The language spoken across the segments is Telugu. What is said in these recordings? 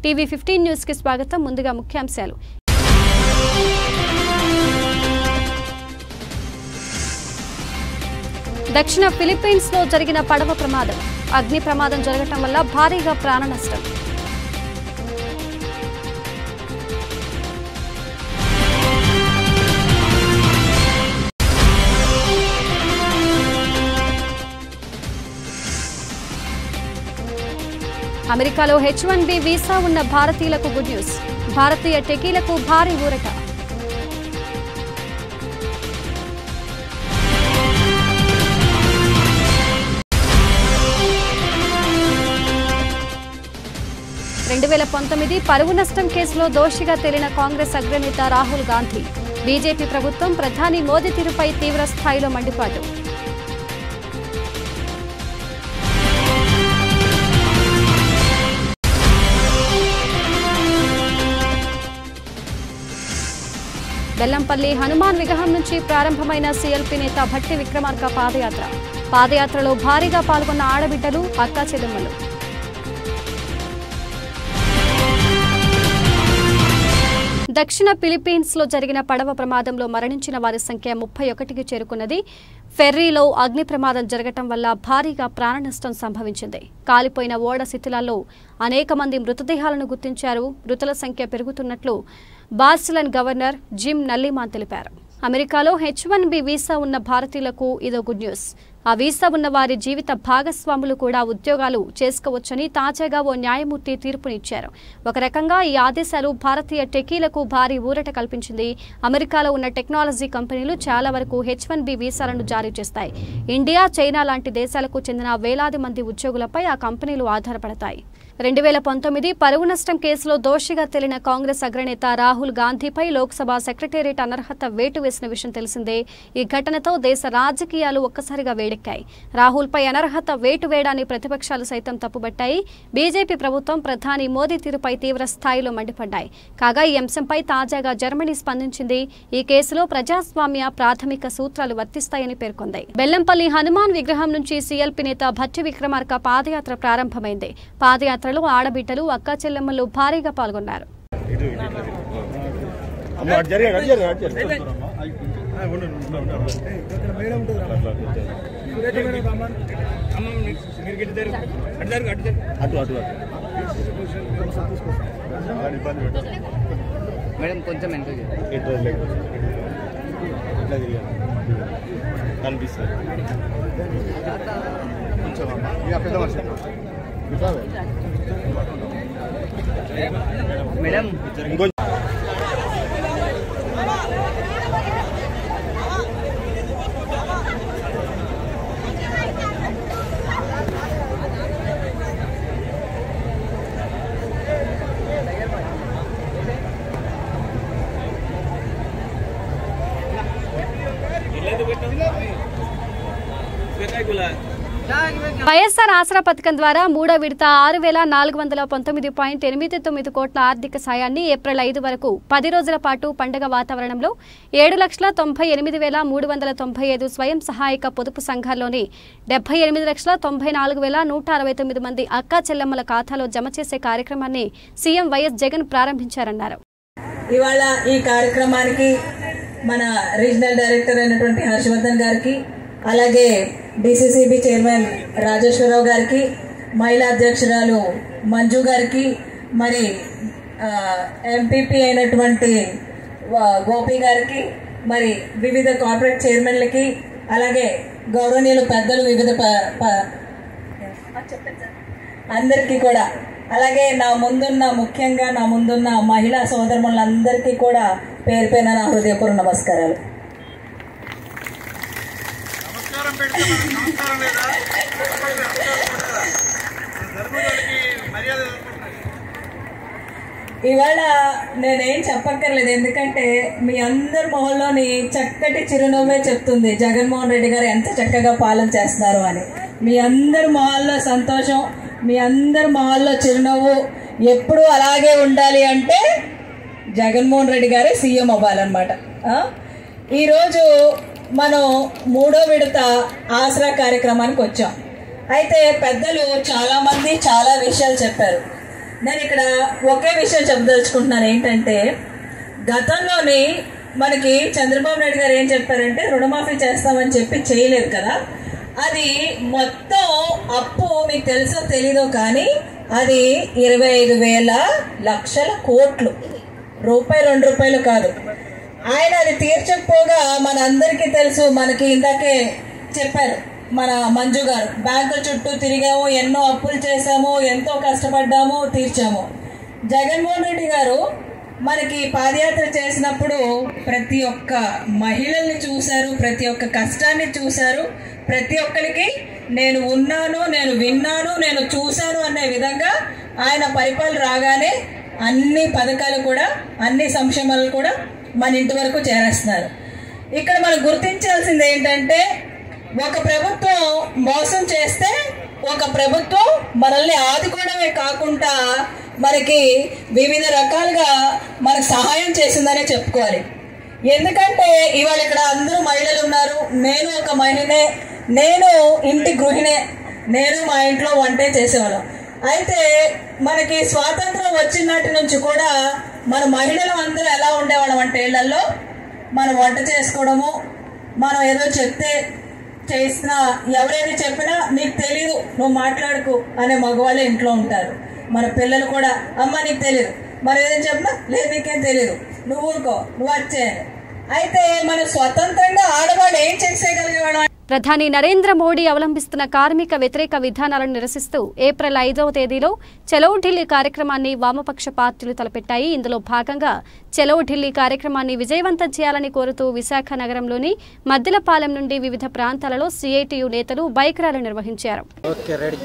టీవీ ఫిఫ్టీన్ న్యూస్ కి స్వాగతం ముందుగా ముఖ్యాంశాలు దక్షిణ ఫిలిప్పీన్స్ లో జరిగిన పడవ ప్రమాదం అగ్ని ప్రమాదం జరగటం వల్ల భారీగా ప్రాణ నష్టం అమెరికాలో హెచ్ వన్ బి వీసా ఉన్న భారతీయులకు గుడ్ న్యూస్ భారతీయ టెకీలకు భారీ ఊరట రెండు వేల పంతొమ్మిది పరువు నష్టం కేసులో దోషిగా తేలిన కాంగ్రెస్ అగ్రనేత రాహుల్ గాంధీ బీజేపీ ప్రభుత్వం ప్రధాని మోదీ తీరుపై తీవ్ర స్థాయిలో మండిపాటు బెల్లంపల్లి హనుమాన్ విగ్రహం నుంచి ప్రారంభమైన సీఎల్పీ నేత భట్టి విక్రమార్క పాదయాత్ర పాదయాత్రలో భారీగా పాల్గొన్న ఆడబిడ్డలు అక్కా చెల్లెమ్మలు దక్షిణ ఫిలిప్పీన్స్ లో జరిగిన పడవ ప్రమాదంలో మరణించిన వారి సంఖ్య ముప్పై ఒకటికి చేరుకున్నది ఫెర్రీలో అగ్ని ప్రమాదం జరగటం వల్ల భారీగా ప్రాణ నష్టం సంభవించింది కాలిపోయిన ఓడ శిథిలాల్లో అనేక మంది మృతదేహాలను గుర్తించారు మృతుల సంఖ్య పెరుగుతున్నట్లు బార్సిలన్ గవర్నర్ జిమ్ నల్లిమాన్ తెలిపారు అమెరికాలో హెచ్ వన్ బి వీసా ఉన్న భారతీయులకు ఇదో గుడ్ న్యూస్ ఆ వీసా ఉన్న వారి జీవిత భాగస్వాములు కూడా ఉద్యోగాలు చేసుకోవచ్చని తాజాగా ఓ న్యాయమూర్తి తీర్పునిచ్చారు ఒక రకంగా ఈ ఆదేశాలు భారతీయ టెకీలకు భారీ ఊరట కల్పించింది అమెరికాలో ఉన్న టెక్నాలజీ కంపెనీలు చాలా వరకు హెచ్ వన్ బి వీసాలను జారీ చేస్తాయి ఇండియా చైనా లాంటి దేశాలకు చెందిన వేలాది మంది ఉద్యోగులపై ఆ కంపెనీలు ఆధారపడతాయి రెండు వేల పంతొమ్మిది పరువు నష్టం కేసులో దోషిగా తేలిన కాంగ్రెస్ అగ్రనేత రాహుల్ గాంధీపై లోక్సభ సెక్రటేరియట్ అనర్హత వేటు వేసిన విషయం తెలిసిందే ఈ ఘటనతో దేశ రాజకీయాలు ఒక్కసారిగా వేడెక్కాయి రాహుల్పై అనర్హత వేటు వేయడాన్ని ప్రతిపక్షాలు సైతం తప్పుబట్టాయి బీజేపీ ప్రభుత్వం ప్రధాని మోదీ తీరుపై తీవ్ర స్థాయిలో మండిపడ్డాయి కాగా ఈ అంశంపై తాజాగా జర్మనీ స్పందించింది ఈ కేసులో ప్రజాస్వామ్య ప్రాథమిక సూత్రాలు వర్తిస్తాయని పేర్కొంది బెల్లంపల్లి హనుమాన్ విగ్రహం నుంచి సీఎల్పీ నేత భట్టి విక్రమార్క పాదయాత్ర ప్రారంభమైంది పాదయాత్రలో ఆడబిడ్డలు అక్కా చెల్లెమ్మలు భారీగా పాల్గొన్నారు అమ్మ అటు జరిగే అటు జరిగే అటు జరిగే ఆ, ఉండు, ఉండు, ఉండు, ఉండు. అట్లా, అట్లా. అటు అటు అటు అలాంటి ఇబ్బంది పెట్టదు మేడం కొంచెం వెనక ఎటు వదిలేదు. ఇట్లా తిరిగాను కనిపిస్తుంది కొంచెం అమ్మ ఇక పెద్ద వర్షం ఇట్లా మేడం ఇంకొంచెం వైఎస్ఆర్ ఆసరా పథకం ద్వారా మూడో విడత ఆరు వేల నాలుగు వందల పంతొమ్మిది పాయింట్ ఎనిమిది తొమ్మిది కోట్ల ఆర్థిక సాయాన్ని ఏప్రిల్ ఐదు వరకు పది రోజుల పాటు పండగ వాతావరణంలో ఏడు లక్షల తొంభై ఎనిమిది వేల మూడు వందల తొంభై ఐదు స్వయం సహాయక పొదుపు సంఘాల్లోని డెబ్బై ఎనిమిది లక్షల తొంభై నాలుగు వేల నూట అరవై తొమ్మిది మంది అక్కా చెల్లెమ్మల ఖాతాలో జమ చేసే కార్యక్రమాన్ని సీఎం వైఎస్ జగన్ ప్రారంభించారన్నారు ఇవాళ ఈ కార్యక్రమానికి మన రీజనల్ డైరెక్టర్ అయినటువంటి హర్షవర్ధన్ గారికి అలాగే డిసిసిబి చైర్మన్ రాజేశ్వరరావు గారికి మహిళా అధ్యక్షురాలు మంజు గారికి మరి ఎంపీపీ అయినటువంటి వా- గోపి గారికి మరి వివిధ కార్పొరేట్ చైర్మన్లకి అలాగే గౌరవనీయులు పెద్దలు వివిధ ప- ప- అందరికీ కూడా అలాగే నా ముందున్న ముఖ్యంగా నా ముందున్న మహిళా సోదరులందరికీ కూడా పేరు పేరున నా హృదయపూర్వ నమస్కారాలు ఇవాళ నేనేం చెప్పక్కర్లేదు ఎందుకంటే మీ అందరి మొహంలోని చక్కటి చిరునవ్వే చెప్తుంది జగన్మోహన్ రెడ్డి గారు ఎంత చక్కగా పాలన చేస్తున్నారు అని మీ అందరి మొహాల్లో సంతోషం మీ అందరి మొహాల్లో చిరునవ్వు ఎప్పుడూ అలాగే ఉండాలి అంటే జగన్మోహన్ రెడ్డి గారే సీఎం అవ్వాలన్నమాట ఆ? ఈరోజు మనం మూడో విడత ఆసరా కార్యక్రమానికి వచ్చాం అయితే పెద్దలు చాలామంది చాలా విషయాలు చెప్పారు నేను ఇక్కడ ఒకే విషయం చెప్పదలుచుకుంటున్నాను ఏంటంటే గతంలోని మనకి చంద్రబాబు నాయుడు గారు ఏం చెప్పారంటే రుణమాఫీ చేస్తామని చెప్పి చేయలేదు కదా అది మొత్తం అప్పు మీకు తెలుసో తెలీదో కానీ అది ఇరవై ఐదు వేల లక్షల కోట్లు రూపాయి రెండు రూపాయలు కాదు ఆయన అది తీర్చకపోగా మన అందరికీ తెలుసు మనకి ఇందాకే చెప్పారు మన మంజు గారు బ్యాంకుల చుట్టూ తిరిగాము ఎన్నో అప్పులు చేశాము ఎంతో కష్టపడ్డాము తీర్చాము జగన్మోహన్ రెడ్డి గారు మనకి పాదయాత్ర చేసినప్పుడు ప్రతి ఒక్క మహిళల్ని చూశారు ప్రతి ఒక్క కష్టాన్ని చూశారు ప్రతి ఒక్కరికి నేను ఉన్నాను నేను విన్నాను నేను చూశాను అనే విధంగా ఆయన పరిపాలన రాగానే అన్ని పథకాలు కూడా అన్ని సంక్షేమాలు కూడా మన ఇంటి వరకు చేరేస్తున్నారు ఇక్కడ మనం గుర్తించాల్సింది ఏంటంటే ఒక ప్రభుత్వం మోసం చేస్తే ఒక ప్రభుత్వం మనల్ని ఆదుకోవడమే కాకుండా మనకి వివిధ రకాలుగా మనకు సహాయం చేసిందనే చెప్పుకోవాలి ఎందుకంటే ఇవాళ ఇక్కడ అందరూ మహిళలు ఉన్నారు నేను ఒక మహిళనే నేను ఇంటి గృహిణే నేను మా ఇంట్లో వంటే చేసేవాళ్ళం అయితే మనకి స్వాతంత్రం వచ్చినటి నుంచి కూడా మన మహిళలు అందరూ ఎలా ఉండేవాళ్ళం అంటే ఇళ్లలో మనం వంట చేసుకోవడము మనం ఏదో చెప్తే చేసిన ఎవరైనా చెప్పినా నీకు తెలీదు నువ్వు మాట్లాడుకు అనే మగవాళ్ళే ఇంట్లో ఉంటారు మన పిల్లలు కూడా అమ్మ నీకు తెలియదు మరి ఏదైనా చెప్పినా లేదు నీకేం తెలియదు నువ్వు ఊరుకో నువ్వు వచ్చే అయితే మన స్వతంత్రంగా ఆడవాళ్ళు ఏం చేసేయగలిగేవాడు ప్రధాని నరేంద్ర మోడీ అవలంబిస్తున్న కార్మిక వ్యతిరేక విధానాలను నిరసిస్తూ ఏప్రిల్ ఐదవ తేదీలో చలో ఢిల్లీ కార్యక్రమాన్ని వామపక్ష పార్టీలు తలపెట్టాయి ఇందులో భాగంగా చలో ఢిల్లీ కార్యక్రమాన్ని విజయవంతం చేయాలని కోరుతూ విశాఖ నగరంలోని మద్దిలపాలెం నుండి వివిధ ప్రాంతాలలో సిఐటియు నేతలు బైక్ ర్యాలీ నిర్వహించారు ఓకే రెడీ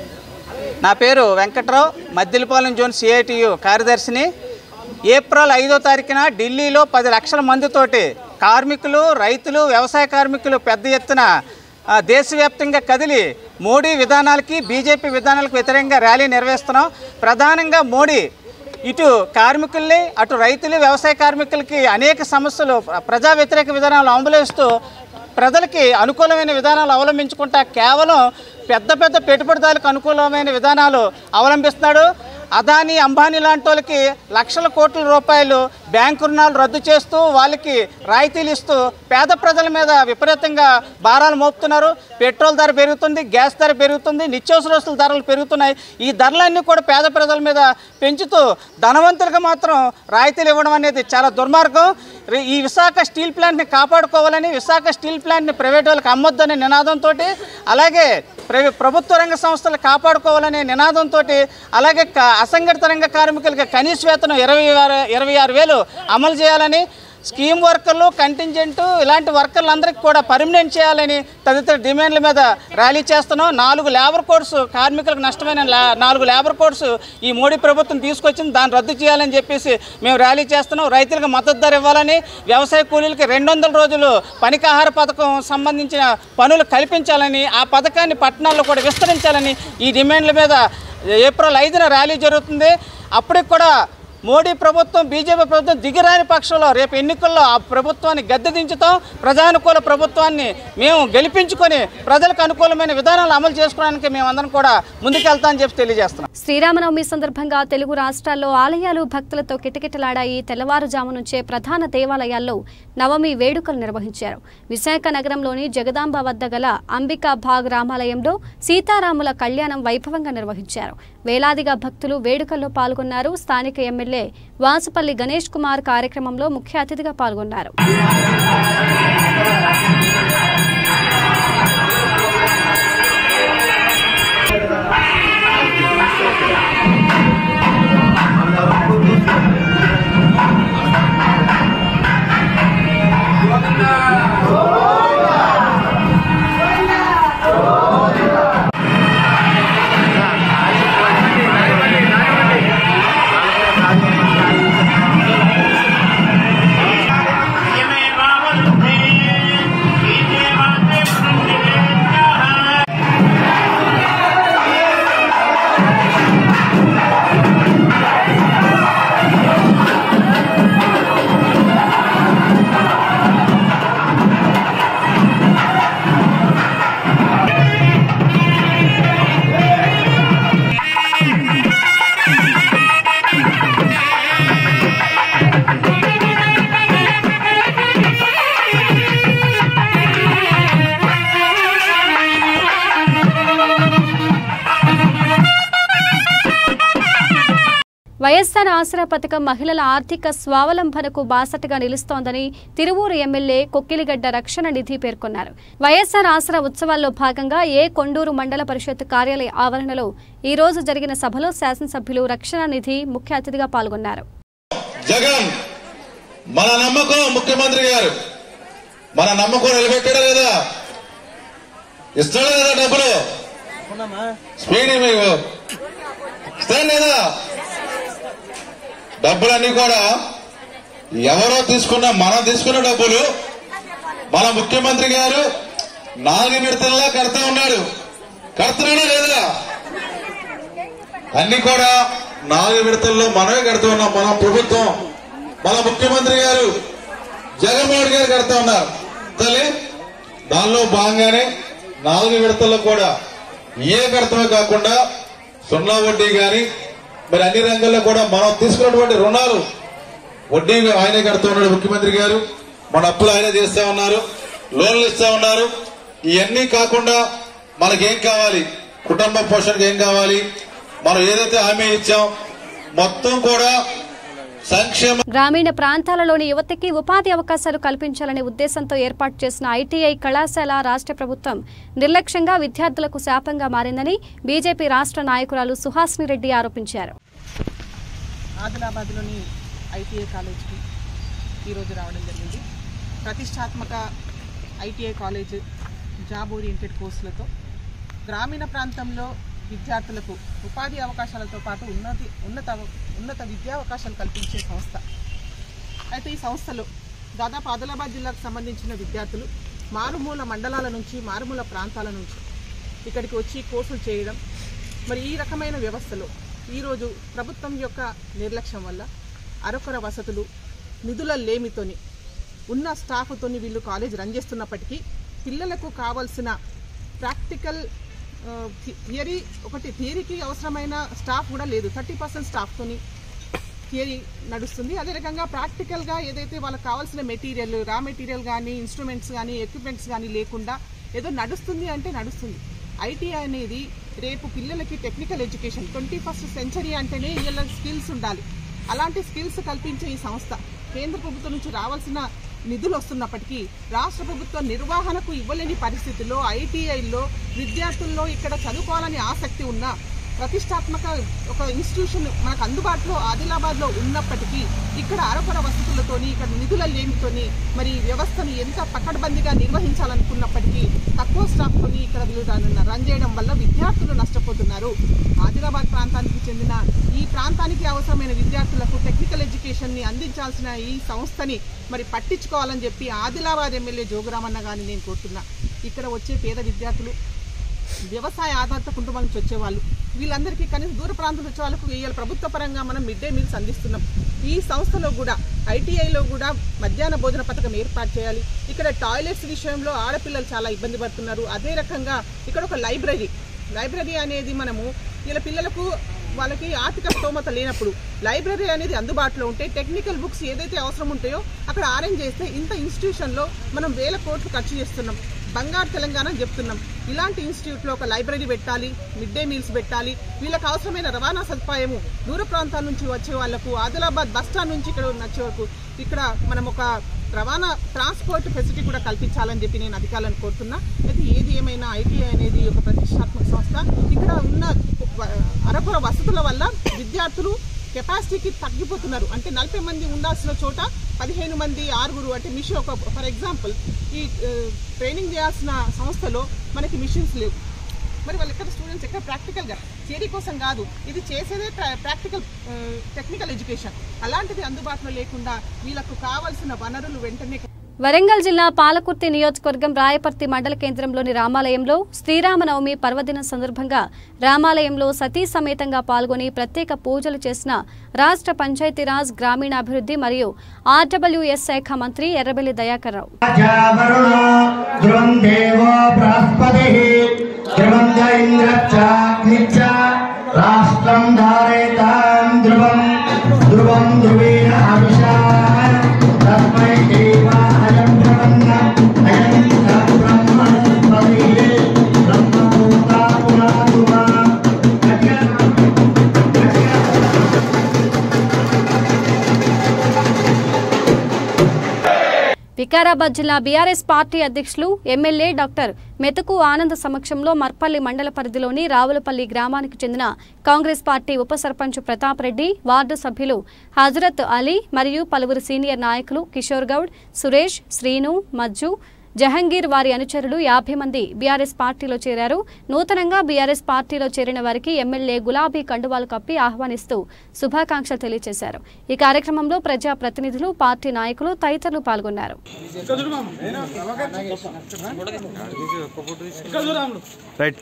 నా పేరు వెంకట్రావు మద్దిలపాలెం జోన్ సిఐటియు కార్యదర్శిని ఏప్రిల్ ఐదో తారీఖున ఢిల్లీలో పది లక్షల మందితోటి కార్మికులు రైతులు వ్యవసాయ కార్మికులు పెద్ద ఎత్తున ఆ, దేశవ్యాప్తంగా కదిలి మోడీ విధానాలకి బీజేపీ విధానాలకు వ్యతిరేకంగా ర్యాలీ నిర్వహిస్తున్నాం ప్రధానంగా మోడీ ఇటు కార్మికుల్ని అటు రైతులు వ్యవసాయ కార్మికులకి అనేక సమస్యలు ప్ర- ప్రజా వ్యతిరేక విధానాలు అవలంబిస్తూ ప్రజలకి అనుకూలమైన విధానాలు అవలంబించుకుంటా కేవలం పెద్ద పెద్ద పెట్టుబడిదారులకు అనుకూలమైన విధానాలు అవలంబిస్తున్నాడు అదానీ అంబానీ లాంటి వాళ్ళకి లక్షల కోట్ల రూపాయలు బ్యాంకు రుణాలు రద్దు చేస్తూ వాళ్ళకి రాయితీలు ఇస్తూ పేద ప్రజల మీద విపరీతంగా భారాలు మోపుతున్నారు పెట్రోల్ ధర పెరుగుతుంది గ్యాస్ ధర పెరుగుతుంది నిత్యావసర వస్తువుల ధరలు పెరుగుతున్నాయి ఈ ధరలన్నీ కూడా పేద ప్రజల మీద పెంచుతూ ధనవంతులకు మాత్రం రాయితీలు ఇవ్వడం అనేది చాలా దుర్మార్గం రి- ఈ విశాఖ స్టీల్ ప్లాంట్ని కాపాడుకోవాలని విశాఖ స్టీల్ ప్లాంట్ని ప్రైవేట్ వాళ్ళకి అమ్మొద్దనే నినాదంతో అలాగే ప్రైవే ప్రభుత్వ రంగ సంస్థలు కాపాడుకోవాలనే నినాదంతో అలాగే క- అసంఘటిత రంగ కార్మికులకి కనీస వేతనం ఇరవై ఆరు ఇరవై ఆరు వేలు అమలు చేయాలని స్కీమ్ వర్కర్లు కంటింజెంట్ ఇలాంటి వర్కర్లందరికీ కూడా పర్మనెంట్ చేయాలని తదితర డిమాండ్ల మీద ర్యాలీ చేస్తున్నాం నాలుగు లేబర్ కోడ్స్ కార్మికులకు నష్టమైన లా- నాలుగు లేబర్ కోడ్స్ ఈ మోడీ ప్రభుత్వం తీసుకొచ్చింది దాన్ని రద్దు చేయాలని చెప్పేసి మేము ర్యాలీ చేస్తున్నాం రైతులకు మద్దతు ధర ఇవ్వాలని వ్యవసాయ కూలీలకి రెండు వందల రోజులు పనికాహార పథకం సంబంధించిన పనులు కల్పించాలని ఆ పథకాన్ని పట్టణాల్లో కూడా విస్తరించాలని ఈ డిమాండ్ల మీద ఏప్రిల్ ఐదున ర్యాలీ జరుగుతుంది అప్పటికి కూడా మోడీ ప్రభుత్వం బీజేపీ ప్రభుత్వం దిగిరాని పక్షంలో రేపు ఎన్నికల్లో ఆ ప్రభుత్వాన్ని గద్దె దించుతాం ప్రజానుకూల ప్రభుత్వాన్ని మేము గెలిపించుకొని ప్రజలకు అనుకూలమైన విధానాలు అమలు చేసుకోవడానికి మేమందరం కూడా ముందుకెళ్తామని చెప్పి తెలియజేస్తున్నాం శ్రీరామనవమి సందర్భంగా తెలుగు రాష్ట్రాల్లో ఆలయాలు భక్తులతో కిటకిటలాడాయి తెల్లవారుజాము నుంచే ప్రధాన దేవాలయాల్లో నవమి వేడుకలు నిర్వహించారు విశాఖ నగరంలోని జగదాంబ వద్ద గల అంబికా భాగ్ రామాలయంలో సీతారాముల కళ్యాణం వైభవంగా నిర్వహించారు వేలాదిగా భక్తులు వేడుకల్లో పాల్గొన్నారు స్థానిక ఎమ్మెల్యే వాసుపల్లి గణేష్ కుమార్ కార్యక్రమంలో ముఖ్య అతిథిగా పాల్గొన్నారు Give me వైఎస్ఆర్ ఆసరా పథకం మహిళల ఆర్థిక స్వావలంబనకు బాసటగా నిలుస్తోందని తిరువూరు ఎమ్మెల్యే కొక్కిలిగడ్డ రక్షణ నిధి పేర్కొన్నారు వైఎస్ఆర్ ఆసరా ఉత్సవాల్లో భాగంగా ఏ కొండూరు మండల పరిషత్ కార్యాలయ ఆవరణలో ఈ రోజు జరిగిన సభలో శాసనసభ్యులు రక్షణ నిధి ముఖ్య అతిథిగా పాల్గొన్నారు జగన్ మన నమ్మకం ముఖ్యమంత్రి గారు మన నమ్మకం నిలబెట్టాడా లేదా ఇస్తాడా లేదా డబ్బులు స్పీడ్ మీకు ఇస్తాడు లేదా డబ్బులన్నీ కూడా ఎవరో తీసుకున్న మనం తీసుకున్న డబ్బులు మన ముఖ్యమంత్రి గారు నాలుగు విడతల్లా కడతా ఉన్నాడు కడుతున్నాడా లేదా అన్ని కూడా నాలుగు విడతల్లో మనమే కడుతూ ఉన్నాం మన ప్రభుత్వం మన ముఖ్యమంత్రి గారు జగన్మోహన్ గారు కడతా ఉన్నారు తల్లి దానిలో భాగంగానే నాలుగు విడతల్లో కూడా ఏ కడతమే కాకుండా సున్నా వడ్డీ గాని మరి అన్ని రంగాల్లో కూడా మనం తీసుకున్నటువంటి రుణాలు వడ్డీ ఆయనే కడుతూ ఉన్నాడు ముఖ్యమంత్రి గారు మన అప్పులు ఆయనే చేస్తా ఉన్నారు లోన్లు ఇస్తా ఉన్నారు ఇవన్నీ కాకుండా మనకేం కావాలి కుటుంబ పోషణకు ఏం కావాలి మనం ఏదైతే హామీ ఇచ్చాం మొత్తం కూడా సంక్షేమ గ్రామీణ ప్రాంతాలలోని యువతకి ఉపాధి అవకాశాలు కల్పించాలనే ఉద్దేశంతో ఏర్పాటు చేసిన ఐటీఐ కళాశాల రాష్ట్ర ప్రభుత్వం నిర్లక్ష్యంగా విద్యార్థులకు శాపంగా మారిందని బీజేపీ రాష్ట్ర నాయకురాలు సుహాసిని రెడ్డి ఆరోపించారు ఆదిలాబాద్లోని ఐటీఐ కాలేజ్కి ఈరోజు రావడం జరిగింది ప్రతిష్టాత్మక ఐటీఐ కాలేజ్ జాబ్ ఓరియంటెడ్ కోర్సులతో గ్రామీణ ప్రాంతంలో విద్యార్థులకు ఉపాధి అవకాశాలతో పాటు ఉన్నతి ఉన్నత ఉన్నత విద్యా అవకాశాలు కల్పించే సంస్థ అయితే ఈ సంస్థలో దాదాపు ఆదిలాబాద్ జిల్లాకు సంబంధించిన విద్యార్థులు మారుమూల మండలాల నుంచి మారుమూల ప్రాంతాల నుంచి ఇక్కడికి వచ్చి కోర్సులు చేయడం మరి ఈ రకమైన వ్యవస్థలో ఈరోజు ప్రభుత్వం యొక్క నిర్లక్ష్యం వల్ల అరకొర వసతులు నిధుల లేమితోని ఉన్న స్టాఫ్తోని వీళ్ళు కాలేజ్ రన్ చేస్తున్నప్పటికీ పిల్లలకు కావాల్సిన ప్రాక్టికల్ ఆ, థి- థియరీ ఒకటి థియరీకి అవసరమైన స్టాఫ్ కూడా లేదు థర్టీ పర్సెంట్ స్టాఫ్తోని థియరీ నడుస్తుంది అదే రకంగా ప్రాక్టికల్గా ఏదైతే వాళ్ళకి కావాల్సిన మెటీరియల్ రా మెటీరియల్ కానీ ఇన్స్ట్రుమెంట్స్ కానీ ఎక్విప్మెంట్స్ కానీ లేకుండా ఏదో నడుస్తుంది అంటే నడుస్తుంది ఐటీ అనేది రేపు పిల్లలకి technical education twenty first century అంటేనే వీళ్ళ స్కిల్స్ ఉండాలి అలాంటి స్కిల్స్ కల్పించే ఈ సంస్థ కేంద్ర ప్రభుత్వం నుంచి రావాల్సిన నిధులు వస్తున్నప్పటికీ రాష్ట్ర ప్రభుత్వం నిర్వహణకు ఇవ్వలేని పరిస్థితుల్లో ఐటీఐలో విద్యార్థుల్లో ఇక్కడ చదువుకోవాలని ఆసక్తి ఉన్న ప్రతిష్టాత్మక ఒక ఇన్స్టిట్యూషన్ మనకు అందుబాటులో ఆదిలాబాద్లో ఉన్నప్పటికీ ఇక్కడ అరకొర వసతులతోని ఇక్కడ నిధుల లేమితోని మరి ఈ వ్యవస్థను ఎంత పకడ్బందీగా నిర్వహించాలనుకున్నప్పటికీ తక్కువ స్టాఫ్తోని ఇక్కడ వీళ్ళు రన్ రన్ చేయడం వల్ల విద్యార్థులు నష్టపోతున్నారు ఆదిలాబాద్ ప్రాంతానికి చెందిన ఈ ప్రాంతానికి అవసరమైన విద్యార్థులకు టెక్నికల్ ఎడ్యుకేషన్ని అందించాల్సిన ఈ సంస్థని మరి పట్టించుకోవాలని చెప్పి ఆదిలాబాద్ ఎమ్మెల్యే జోగురామన్న గారిని నేను కోరుతున్నా ఇక్కడ వచ్చే పేద విద్యార్థులు వ్యవసాయ ఆధారిత కుటుంబాల నుంచి వచ్చేవాళ్ళు వీళ్ళందరికీ కనీసం దూర ప్రాంతం వచ్చే వాళ్ళకు ఇవాళ ప్రభుత్వ పరంగా మనం మిడ్ డే మీల్స్ అందిస్తున్నాం ఈ సంస్థలో కూడా ఐటీఐలో కూడా మధ్యాహ్న భోజన పథకం ఏర్పాటు చేయాలి ఇక్కడ టాయిలెట్స్ విషయంలో ఆడపిల్లలు చాలా ఇబ్బంది పడుతున్నారు అదే రకంగా ఇక్కడ ఒక లైబ్రరీ లైబ్రరీ అనేది మనము ఇలా పిల్లలకు వాళ్ళకి ఆర్థిక స్తోమత లేనప్పుడు లైబ్రరీ అనేది అందుబాటులో ఉంటే టెక్నికల్ బుక్స్ ఏదైతే అవసరం ఉంటాయో అక్కడ అరేంజ్ చేస్తే ఇంత ఇన్స్టిట్యూషన్లో మనం వేల కోట్లు ఖర్చు చేస్తున్నాం బంగారు తెలంగాణ అని చెప్తున్నాం ఇలాంటి ఇన్స్టిట్యూట్లో ఒక లైబ్రరీ పెట్టాలి మిడ్ డే మీల్స్ పెట్టాలి వీళ్ళకి అవసరమైన రవాణా సదుపాయము దూర ప్రాంతాల నుంచి వచ్చే వాళ్ళకు ఆదిలాబాద్ బస్ స్టాండ్ నుంచి ఇక్కడ వచ్చే వరకు ఇక్కడ మనం ఒక రవాణా ట్రాన్స్పోర్ట్ ఫెసిలిటీ కూడా కల్పించాలని చెప్పి నేను అధికారులను కోరుతున్నా అయితే ఏది ఏమైనా ఐటీఐ అనేది ఒక ప్రతిష్టాత్మక సంస్థ ఇక్కడ ఉన్న వ- అరకొర వసతుల వల్ల విద్యార్థులు కెపాసిటీకి తగ్గిపోతున్నారు అంటే నలభై మంది ఉండాల్సిన చోట పదిహేను మంది ఆరుగురు అంటే మిషన్ ఒక ఫర్ ఎగ్జాంపుల్ ఈ ఆ, ట్రైనింగ్ చేయాల్సిన సంస్థలో మనకి మిషన్స్ లేవు మరి వాళ్ళు ఎక్కడ స్టూడెంట్స్ ఎక్కడ ప్రాక్టికల్గా థియరీ కోసం కాదు ఇది చేసేదే ప్రాక్టికల్ టెక్నికల్ ఎడ్యుకేషన్ అలాంటిది అందుబాటులో లేకుండా వీళ్ళకు కావాల్సిన వనరులు వెంటనే వరంగల్ జిల్లా పాలకుర్తి నియోజకవర్గం రాయపర్తి మండల కేంద్రంలోని రామాలయంలో శ్రీరామనవమి పర్వదినం సందర్భంగా రామాలయంలో సతీ సమేతంగా పాల్గొని ప్రత్యేక పూజలు చేసిన రాష్ట్ర పంచాయతీరాజ్ గ్రామీణాభివృద్ధి మరియు ఆర్డబ్ల్యూఎస్ శాఖ మంత్రి ఎర్రబెల్లి దయాకర్ రావు వరుణో ధ్రువం దేవో బృహస్పతి ధ్రువం చ ఇంద్రశ్చాగ్నిశ్చ రాష్ట్రం ధారయతాం ధ్రువం ధ్రువం ధ్రువేణ హవిషా తస్మై దేవాయం ప్రపన్న అయం స బ్రహ్మణస్పతి బ్రహ్మభూతా పునాతుమా వికారాబాద్ జిల్లా బీఆర్ఎస్ పార్టీ అధ్యక్షులు ఎమ్మెల్యే డాక్టర్ మెతుకు ఆనంద్ సమక్షంలో మర్పల్లి మండల పరిధిలోని రావులపల్లి గ్రామానికి చెందిన కాంగ్రెస్ పార్టీ ఉప సర్పంచ్ ప్రతాప్ రెడ్డి వార్డు సభ్యులు హజరత్ అలీ మరియు పలువురు సీనియర్ నాయకులు కిషోర్ గౌడ్ సురేష్ శ్రీను మజ్జు జహంగీర్ వారి అనుచరులు యాభై మంది బీఆర్ఎస్ పార్టీలో చేరారు నూతనంగా బీఆర్ఎస్ పార్టీలో చేరిన వారికి ఎమ్మెల్యే గులాబీ కండువాలు కప్పి ఆహ్వానిస్తూ శుభాకాంక్షలు తెలియజేశారు ఈ కార్యక్రమంలో ప్రజా ప్రతినిధులు పార్టీ నాయకులు తదితరులు పాల్గొన్నారు రైట్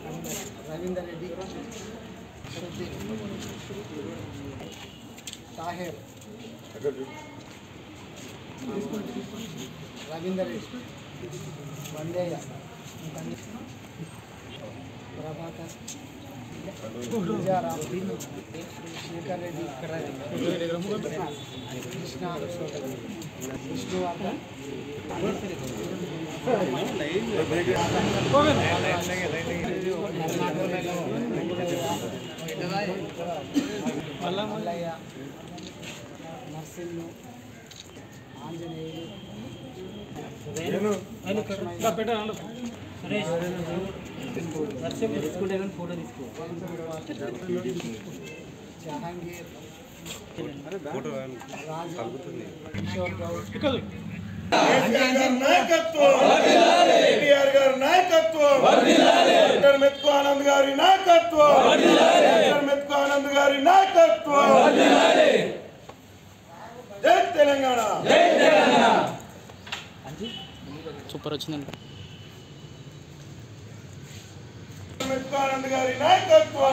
కేటీఆర్ గారి నాయకత్వం డాక్టర్ మెత్కు ఆనంద్ గారి నాయకత్వం డాక్టర్ మెత్కు ఆనంద్ గారి నాయకత్వం జై తెలంగాణ సూపర్ వచ్చిందండి మెత్కు ఆనంద్ గారి నాయకత్వం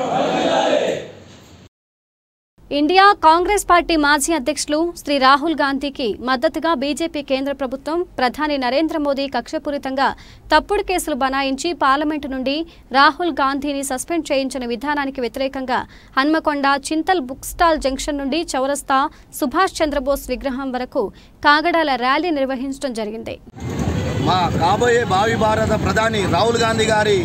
ఇండియా కాంగ్రెస్ పార్టీ మాజీ అధ్యక్షులు శ్రీ రాహుల్ గాంధీకి మద్దతుగా బీజేపీ కేంద్ర ప్రభుత్వం ప్రధాని నరేంద్ర మోదీ కక్షపూరితంగా తప్పుడు కేసులు బనాయించి పార్లమెంటు నుండి రాహుల్ గాంధీని సస్పెండ్ చేయించిన విధానానికి వ్యతిరేకంగా Hanamkonda Chintal book stall junction నుండి చౌరస్తా సుభాష్ చంద్రబోస్ విగ్రహం వరకు కాగడాల ర్యాలీ నిర్వహించడం జరిగింది మా కాబోయే భావి భారత ప్రధాని రాహుల్ గాంధీ గారి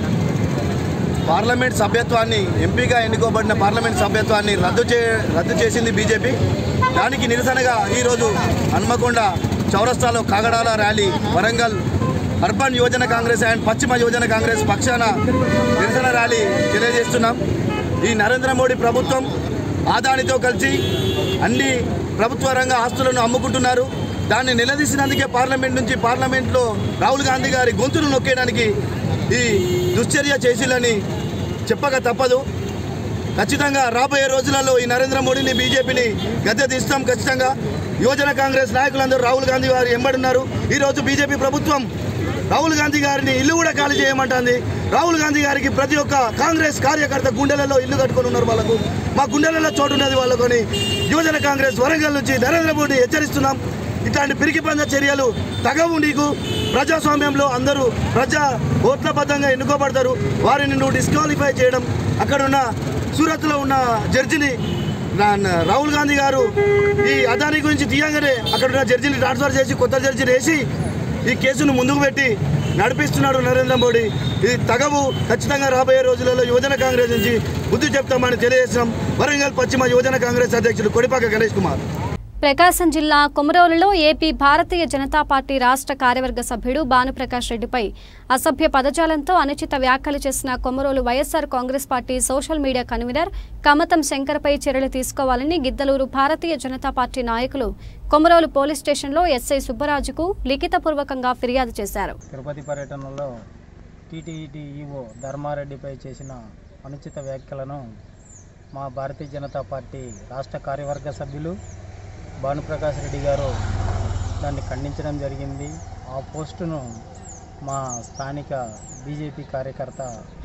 పార్లమెంట్ సభ్యత్వాన్ని ఎంపీగా ఎన్నుకోబడిన పార్లమెంట్ సభ్యత్వాన్ని రద్దు చే రద్దు చేసింది బీజేపీ దానికి నిరసనగా ఈరోజు హన్మకొండ చౌరస్తాలో కాగడాల ర్యాలీ వరంగల్ అర్బన్ యువజన కాంగ్రెస్ అండ్ పశ్చిమ యువజన కాంగ్రెస్ పక్షాన నిరసన ర్యాలీ తెలియజేస్తున్నాం ఈ నరేంద్ర మోడీ ప్రభుత్వం ఆదానితో కలిసి అన్ని ప్రభుత్వ రంగ ఆస్తులను అమ్ముకుంటున్నారు దాన్ని నిలదీసినందుకే పార్లమెంట్ నుంచి పార్లమెంట్లో రాహుల్ గాంధీ గారి గొంతును నొక్కేయడానికి ఈ దుశ్చర్య చేసిలని చెప్పక తప్పదు ఖచ్చితంగా రాబోయే రోజులలో ఈ నరేంద్ర మోడీని బీజేపీని గద్దె తీస్తాం ఖచ్చితంగా యువజన కాంగ్రెస్ నాయకులందరూ రాహుల్ గాంధీ గారు ఎంబడున్నారు ఈరోజు బీజేపీ ప్రభుత్వం రాహుల్ గాంధీ గారిని ఇల్లు కూడా ఖాళీ చేయమంటుంది రాహుల్ గాంధీ గారికి ప్రతి ఒక్క కాంగ్రెస్ కార్యకర్త గుండెలలో ఇల్లు కట్టుకొని ఉన్నారు వాళ్ళకు మా గుండెలలో చోటు ఉన్నది వాళ్ళకొని యువజన కాంగ్రెస్ వరంగల్ నుంచి నరేంద్ర మోడీ హెచ్చరిస్తున్నాం ఇట్లాంటి పిరికి పంద చర్యలు తగవు నీకు ప్రజాస్వామ్యంలో అందరూ ప్రజా ఓట్లబద్ధంగా ఎన్నుకోబడతారు వారిని నువ్వు డిస్క్వాలిఫై చేయడం అక్కడ ఉన్న సూరత్లో ఉన్న జడ్జిని నా- నా రాహుల్ గాంధీ గారు ఈ అదాని గురించి తీయంగానే అక్కడ ఉన్న జడ్జిని ట్రాన్స్ఫర్ చేసి కొత్త జడ్జిని వేసి ఈ కేసును ముందుకు పెట్టి నడిపిస్తున్నాడు నరేంద్ర మోడీ ఇది తగవు ఖచ్చితంగా రాబోయే రోజులలో యువజన కాంగ్రెస్ నుంచి బుద్ధి చెప్తామని తెలియజేస్తున్నాం వరంగల్ పశ్చిమ యువజన కాంగ్రెస్ అధ్యక్షుడు కొడిపాక గణేష్ కుమార్ ప్రకాశం జిల్లా కొమరోలులో ఏపీ భారతీయ జనతా పార్టీ రాష్ట్ర కార్యవర్గ సభ్యుడు భానుప్రకాష్ రెడ్డిపై అసభ్య పదజాలంతో అనుచిత వ్యాఖ్యలు చేసిన Komarolu YSR Congress party social media convener Kamatham శంకర్పై చర్యలు తీసుకోవాలని గిద్దలూరు భారతీయ జనతా పార్టీ నాయకులు కొమరోలు పోలీస్ స్టేషన్లో ఎస్ఐ సుబ్బరాజుకు లిఖితపూర్వకంగా ఫిర్యాదు చేశారు తిరుపతి పర్యటనలో టీటీఈటీ ఈఓ ధర్మారెడ్డిపై చేసిన అనుచిత వ్యాఖ్యలను మా భారతీయ జనతా పార్టీ రాష్ట్ర కార్యవర్గ సభ్యులు భానుప్రకాష్ రెడ్డి గారు దాన్ని ఖండించడం జరిగింది ఆ పోస్టును మా స్థానిక బీజేపీ కార్యకర్త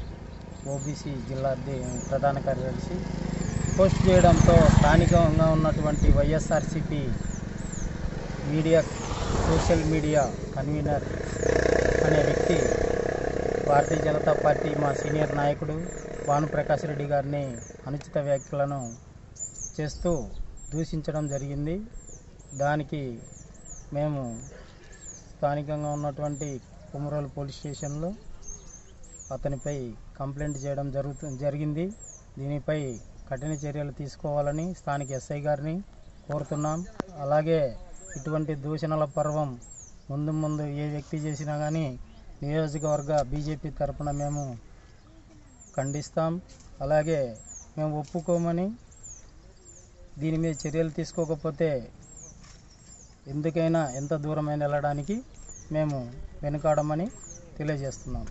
ఓబీసీ జిల్లా అధ్య- ప్రధాన కార్యదర్శి పోస్ట్ చేయడంతో స్థానికంగా ఉన్నటువంటి YSRCP media social media convener అనే వ్యక్తి భారతీయ జనతా పార్టీ మా సీనియర్ నాయకుడు భానుప్రకాష్ రెడ్డి గారిని అనుచిత వ్యాఖ్యలను చేస్తూ దూషించడం జరిగింది దానికి మేము స్థానికంగా ఉన్నటువంటి కుమరోలు పోలీస్ స్టేషన్లో అతనిపై కంప్లైంట్ చేయడం జరుగుతు జరిగింది దీనిపై కఠిన చర్యలు తీసుకోవాలని స్థానిక ఎస్ఐ గారిని కోరుతున్నాం అలాగే ఇటువంటి దూషణల పర్వం ముందు ముందు ఏ వ్యక్తి చేసినా కానీ నియోజకవర్గ బీజేపీ తరఫున మేము ఖండిస్తాం అలాగే మేము ఒప్పుకోమని దీని మీద చర్యలు తీసుకోకపోతే ఎందుకైనా ఎంత దూరమైన వెళ్ళడానికి మేము వెనుకాడమని తెలియజేస్తున్నాం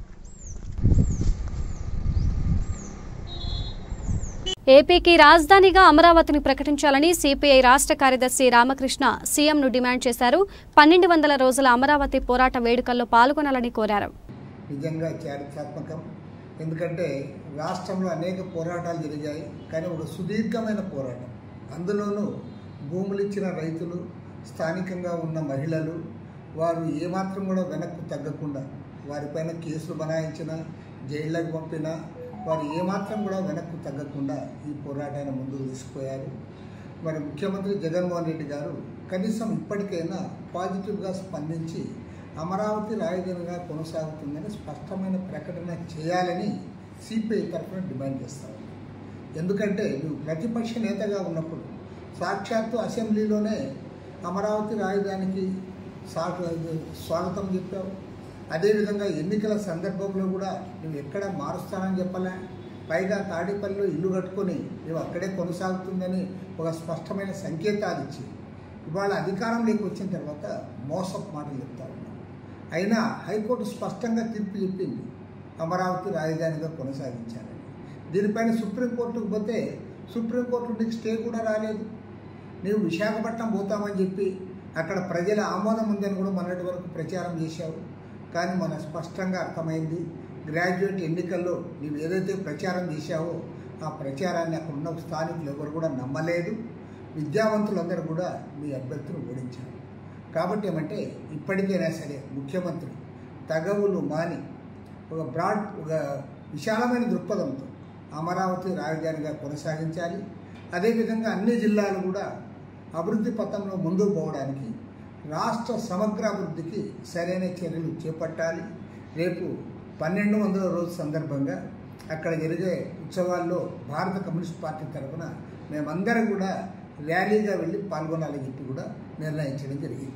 ఏపీకి రాజధానిగా అమరావతిని ప్రకటించాలని సిపిఐ రాష్ట్ర కార్యదర్శి రామకృష్ణ సీఎంను డిమాండ్ చేశారు పన్నెండు వందల రోజుల అమరావతి పోరాట వేడుకల్లో పాల్గొనాలని కోరారు నిజంగా చారిత్రాత్మకం ఎందుకంటే రాష్ట్రంలో అనేక పోరాటాలు జరిగాయి కానీ ఒక సుదీర్ఘమైన పోరాటం అందులోనూ భూములు ఇచ్చిన రైతులు స్థానికంగా ఉన్న మహిళలు వారు ఏమాత్రం కూడా వెనక్కు తగ్గకుండా వారిపైన కేసులు బనాయించిన జైళ్ళకు పంపిన వారు ఏమాత్రం కూడా వెనక్కు తగ్గకుండా ఈ పోరాటాన్ని ముందుకు తీసుకుపోయారు మరి ముఖ్యమంత్రి జగన్మోహన్ రెడ్డి గారు కనీసం ఇప్పటికైనా పాజిటివ్గా స్పందించి అమరావతి రాజధానిగా కొనసాగుతుందని స్పష్టమైన ప్రకటన చేయాలని సిపిఐ తరఫున డిమాండ్ చేస్తారు ఎందుకంటే నువ్వు ప్రతిపక్ష నేతగా ఉన్నప్పుడు సాక్షాత్తు అసెంబ్లీలోనే అమరావతి రాజధానికి స్వా- స్వాగతం చెప్పావు అదేవిధంగా ఎన్నికల సందర్భంలో కూడా నువ్వు ఎక్కడ మారుస్తానని చెప్పలే పైగా తాడేపల్లిలో ఇల్లు కట్టుకొని నువ్వు అక్కడే కొనసాగుతుందని ఒక స్పష్టమైన సంకేతాలు ఇచ్చి ఇవాళ అధికారంలోకి వచ్చిన తర్వాత మోసపు మాటలు చెప్తా ఉన్నావు అయినా హైకోర్టు స్పష్టంగా తీర్పు చెప్పింది అమరావతి రాజధానిగా కొనసాగించాలని దీనిపైన సుప్రీంకోర్టుకు పోతే సుప్రీంకోర్టు నీకు స్టే కూడా రాలేదు నీవు విశాఖపట్నం పోతామని చెప్పి అక్కడ ప్రజల ఆమోదం ఉందని కూడా మొన్నటి వరకు ప్రచారం చేశావు కానీ మన స్పష్టంగా అర్థమైంది గ్రాడ్యుయేట్ ఎన్నికల్లో నీవు ఏదైతే ప్రచారం చేశావో ఆ ప్రచారాన్ని అక్కడ ఉన్న స్థానికులు ఎవరు కూడా నమ్మలేదు విద్యావంతులందరూ కూడా మీ అభ్యర్థులు ఓడించారు కాబట్టి ఏమంటే ఇప్పటికైనా సరే ముఖ్యమంత్రి తగవులు మాని ఒక బ్రాడ్ ఒక విశాలమైన దృక్పథంతో అమరావతి రాజధానిగా కొనసాగించాలి అదేవిధంగా అన్ని జిల్లాలు కూడా అభివృద్ధి పథంలో ముందుకు పోవడానికి రాష్ట్ర సమగ్ర అభివృద్ధికి సరైన చర్యలు చేపట్టాలి రేపు పన్నెండు వందల రోజు సందర్భంగా అక్కడ జరిగే ఉత్సవాల్లో భారత కమ్యూనిస్ట్ పార్టీ తరఫున మేమందరం కూడా ర్యాలీగా వెళ్ళి పాల్గొనాలని చెప్పి కూడా నిర్ణయించడం జరిగింది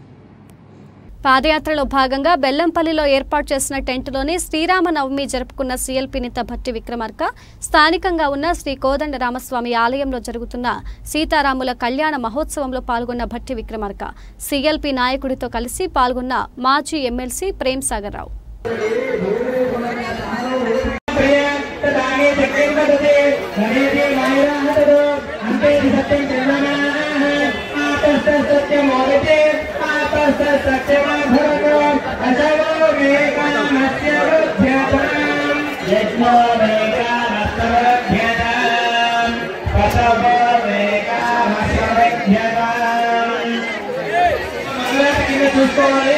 పాదయాత్రలో భాగంగా బెల్లంపల్లిలో ఏర్పాటు చేసిన టెంటులోని శ్రీరామ నవమి జరుపుకున్న సీఎల్పీ నేత భట్టి విక్రమార్క స్థానికంగా ఉన్న శ్రీ కోదండ రామస్వామి ఆలయంలో జరుగుతున్న సీతారాముల కళ్యాణ మహోత్సవంలో పాల్గొన్న భట్టి విక్రమార్క సీఎల్పీ నాయకుడితో కలిసి పాల్గొన్న మాజీ ఎమ్మెల్సీ ప్రేమ్ సాగర్ రావు చూసుకోవాలి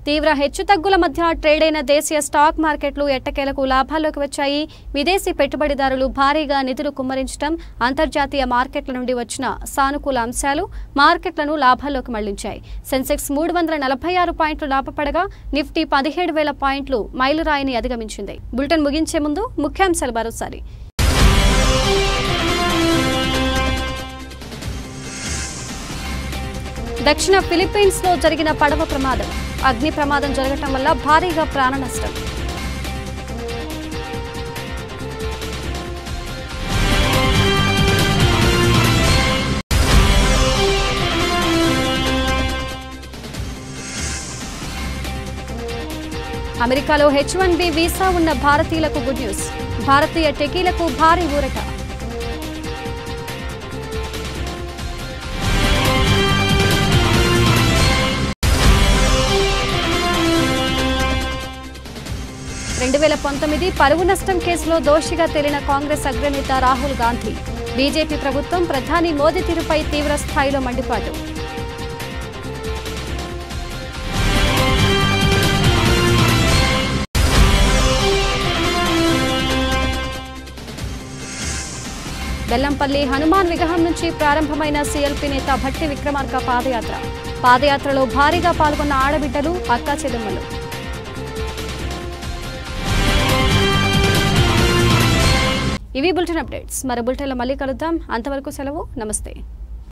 తీవ్ర హెచ్చుతగ్గుల మధ్య ట్రేడ్ అయిన దేశీయ స్టాక్ మార్కెట్లు ఎట్టకేలకు లాభాల్లోకి వచ్చాయి విదేశీ పెట్టుబడిదారులు భారీగా నిధులు కుమ్మరించడం అంతర్జాతీయ మార్కెట్ల నుండి వచ్చిన సానుకూల అంశాలు మార్కెట్లను లాభాల్లోకి మళ్లించాయి సెన్సెక్స్ మూడు వందల నలభై ఆరు పాయింట్లు లాభపడగా నిఫ్టీ పదిహేడు వేల పాయింట్లు మైలురాయిని అధిగమించింది బులెటిన్ ముగించే ముందు ముఖ్యాంశాలు మరోసారి దక్షిణ ఫిలిప్పీన్స్ లో జరిగిన పడవ ప్రమాదం అగ్ని ప్రమాదం జరగటం వల్ల భారీగా ప్రాణ నష్టం అమెరికాలో హెచ్ వన్ బి వీసా ఉన్న భారతీయులకు గుడ్ న్యూస్ భారతీయ టెకీలకు భారీ ఊరట రెండు వేల పంతొమ్మిది పరువు నష్టం కేసులో దోషిగా తేలిన కాంగ్రెస్ అగ్రనేత రాహుల్ గాంధీ బీజేపీ ప్రభుత్వం ప్రధాని మోదీ తీరుపై తీవ్ర స్థాయిలో మండిపాటు బెల్లంపల్లి హనుమాన్ విగ్రహం నుంచి ప్రారంభమైన సీఎల్పీ నేత భట్టి విక్రమార్క పాదయాత్ర పాదయాత్రలో భారీగా పాల్గొన్న ఆడబిడ్డలు అక్కా చెల్లెమ్మలు ఇవి బులెటిన్ అప్డేట్స్ మరో బులెటిన్లో మళ్ళీ కలుద్దాం అంతవరకు సెలవు నమస్తే